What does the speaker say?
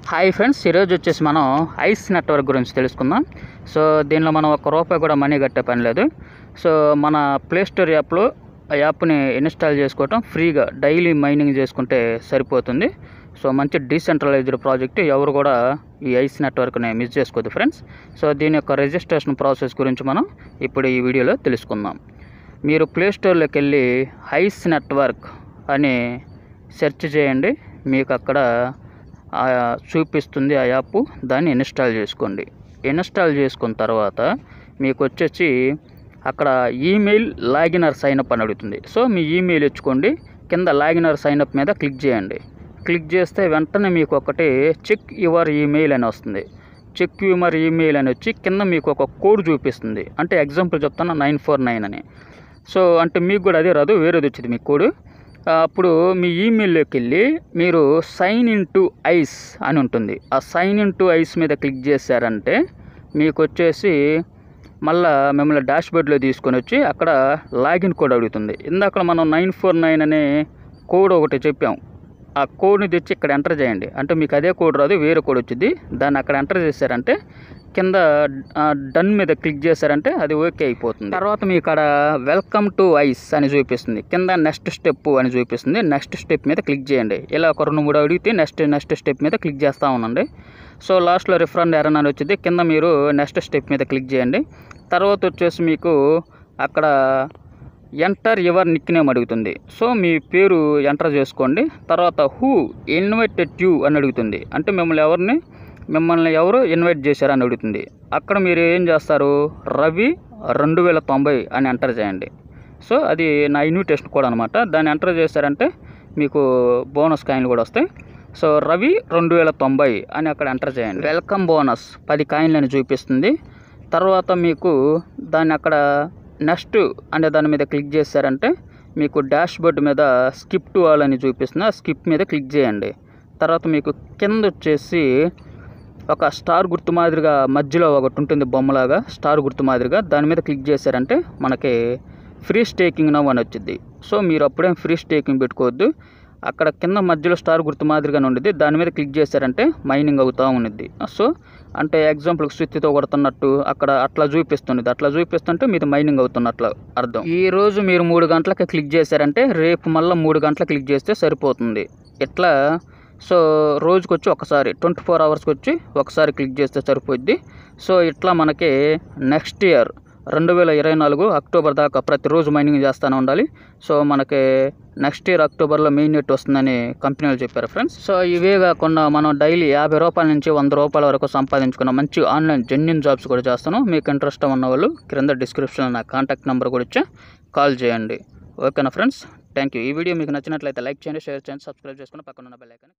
hi friends ఈరోజు వచ్చేసి మనం ఐస్ నెట్వర్క్ గురించి తెలుసుకుందాం సో దీనిలో మనం ఒక రూపాయి కూడా మనీ కట్టే పని లేదు సో మన ప్లే స్టోర్ యాప్లో ఆ యాప్ని ఇన్స్టాల్ చేసుకోవటం ఫ్రీగా డైలీ మైనింగ్ చేసుకుంటే సరిపోతుంది సో మంచి డీసెంట్రలైజ్డ్ ప్రాజెక్ట్ ఎవరు కూడా ఈ ఐస్ నెట్వర్క్ని మిస్ చేసుకోవద్దు ఫ్రెండ్స్ సో దీని యొక్క రిజిస్ట్రేషన్ ప్రాసెస్ గురించి మనం ఇప్పుడు ఈ వీడియోలో తెలుసుకుందాం మీరు ప్లే స్టోర్లోకి వెళ్ళి ఐస్ నెట్వర్క్ అని సెర్చ్ చేయండి మీకు అక్కడ ఆ చూపిస్తుంది ఆ యాప్ దాన్ని ఇన్స్టాల్ చేసుకోండి ఇన్స్టాల్ చేసుకున్న తర్వాత మీకు వచ్చేసి అక్కడ ఈమెయిల్ లాగినర్ సైనప్ అని అడుగుతుంది సో మీ ఈమెయిల్ ఇచ్చుకోండి కింద లాగినర్ సైనప్ మీద క్లిక్ చేయండి క్లిక్ చేస్తే వెంటనే మీకు ఒకటి చెక్ యువర్ ఈమెయిల్ అని వస్తుంది చెక్ యువర్ ఈమెయిల్ అని వచ్చి కింద మీకు ఒక కోడ్ చూపిస్తుంది అంటే ఎగ్జాంపుల్ చెప్తాను నైన్ ఫోర్ నైన్ అని సో అంటే మీకు కూడా అదే రాదు వేరేది వచ్చింది మీ కోడ్ అప్పుడు మీ ఈమెయిల్లోకి వెళ్ళి మీరు సైన్ ఇన్ టు ఐస్ అని ఉంటుంది ఆ సైన్ ఇన్ టు ఐస్ మీద క్లిక్ చేశారంటే మీకు వచ్చేసి మళ్ళా మిమ్మల్ని డాష్ బోర్డ్లో తీసుకొని వచ్చి అక్కడ లాగిన్ కోడ్ అడుగుతుంది ఇందాక మనం నైన్ ఫోర్ నైన్ అనే కోడ్ ఒకటి చెప్పాం ఆ కోడ్ని తెచ్చి ఇక్కడ ఎంటర్ చేయండి అంటే మీకు అదే కోడ్ రాదు వేరే కోడ్ వచ్చింది దాన్ని అక్కడ ఎంటర్ చేశారంటే కింద డన్ మీద క్లిక్ చేశారంటే అది ఓకే అయిపోతుంది తర్వాత మీ ఇక్కడ వెల్కమ్ టు ఐస్ అని చూపిస్తుంది కింద నెక్స్ట్ స్టెప్ అని చూపిస్తుంది నెక్స్ట్ స్టెప్ మీద క్లిక్ చేయండి ఇలా ఒక రెండు మూడు అడిగితే నెక్స్ట్ నెక్స్ట్ స్టెప్ మీద క్లిక్ చేస్తూ ఉండండి సో లాస్ట్లో రిఫరెండ్ ఎరన్ అని వచ్చింది కింద మీరు నెక్స్ట్ స్టెప్ మీద క్లిక్ చేయండి తర్వాత వచ్చేసి మీకు అక్కడ ఎంటర్ యువర్ నిక్ నేమ్ అడుగుతుంది సో మీ పేరు ఎంటర్ చేసుకోండి తర్వాత హూ ఇన్వైటెడ్ యూ అని అడుగుతుంది అంటే మిమ్మల్ని ఎవరిని మిమ్మల్ని ఎవరు ఇన్వైట్ చేశారని అడుగుతుంది అక్కడ మీరు ఏం చేస్తారు రవి రెండు వేల తొంభై అని ఎంటర్ చేయండి సో అది నా ఇన్విటేషన్ కోడ్ అనమాట దాన్ని ఎంటర్ చేశారంటే మీకు బోనస్ కాయిన్లు కూడా వస్తాయి సో రవి రెండు వేల తొంభై అని అక్కడ ఎంటర్ చేయండి వెల్కమ్ బోనస్ పది కాయిన్లు అని చూపిస్తుంది తర్వాత మీకు దాన్ని అక్కడ నెక్స్ట్ అనే దాని మీద క్లిక్ చేశారంటే మీకు డాష్ బోర్డ్ మీద స్కిప్ టు ఆల్ అని చూపిస్తుంది ఆ స్కిప్ మీద క్లిక్ చేయండి తర్వాత మీకు కింద వచ్చేసి ఒక స్టార్ గుర్తు మాదిరిగా మధ్యలో ఒకటి ఉంటుంది బొమ్మలాగా స్టార్ గుర్తు మాదిరిగా దాని మీద క్లిక్ చేశారంటే మనకి ఫ్రీ స్టేకింగ్ నవ్ అని వచ్చింది సో మీరు అప్పుడేం ఫ్రీ స్టేకింగ్ పెట్టుకోవద్దు అక్కడ కింద మధ్యలో స్టార్ గుర్తు మాదిరిగానే ఉండిద్ది దాని మీద క్లిక్ చేశారంటే మైనింగ్ అవుతూ ఉండిద్ది సో అంటే ఎగ్జాంపుల్ స్విచ్తో కొడుతున్నట్టు అక్కడ అట్లా చూపిస్తుంది అట్లా చూపిస్తుంటే మీది మైనింగ్ అవుతున్నట్లు అర్థం ఈ రోజు మీరు మూడు గంటలకి క్లిక్ చేశారంటే రేపు మళ్ళీ మూడు గంటలకు క్లిక్ చేస్తే సరిపోతుంది ఇట్లా సో రోజుకి వచ్చి ఒకసారి ట్వంటీ ఫోర్ అవర్స్కి వచ్చి ఒకసారి క్లిక్ చేస్తే సరిపోద్ది సో ఇట్లా మనకి నెక్స్ట్ ఇయర్ రెండు వేల ఇరవై నాలుగు అక్టోబర్ దాకా ప్రతిరోజు మైనింగ్ చేస్తూనే ఉండాలి సో మనకి నెక్స్ట్ ఇయర్ అక్టోబర్లో మెయిన్ నెట్ వస్తుందని కంపెనీలు చెప్పారు ఫ్రెండ్స్ సో ఇవే కాకుండా మనం డైలీ యాభై రూపాయల నుంచి వంద రూపాయల వరకు సంపాదించుకున్న మంచి ఆన్లైన్ జెన్యున్ జాబ్స్ కూడా చేస్తాను మీకు ఇంట్రెస్ట్ ఉన్న వాళ్ళు క్రింద డిస్క్రిప్షన్లో నా కాంటాక్ట్ నెంబర్ కూడా ఇచ్చా కాల్ చేయండి ఓకేనా ఫ్రెండ్స్ థ్యాంక్ యూ ఈ వీడియో మీకు నచ్చినట్లయితే లైక్ చేయండి షేర్ చేయండి సబ్స్క్రైబ్ చేసుకుని పక్కన ఉన్న బెల్ ఐకాన్